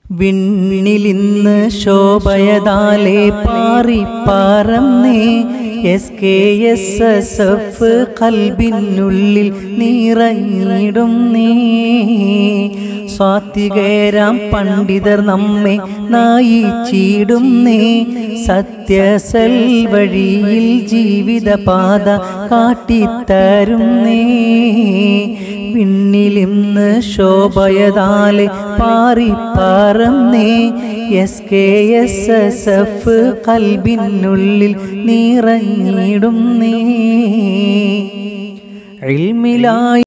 വിണ്ണിലിന്ന് ശോഭയതാലെ പാറിപ്പാറന്നേ S K S S F കൽബിനുള്ളിൽ നിറഞ്ഞിടും നീ സ്വാത്വികേരാം പണ്ഡിതർ നമ്മെ നയിച്ചിടും നീ സത്യസൽ വഴിയിൽ ജീവിതപാത കാട്ടിത്തരും നീ വിണ്ണിലിന്ന് ശോഭയതാലെ പാറിപ്പാറന്നേ S K S S F കൽബിനുള്ളിൽ നിറഞ്ഞിടും നീ ഇൽമിലായി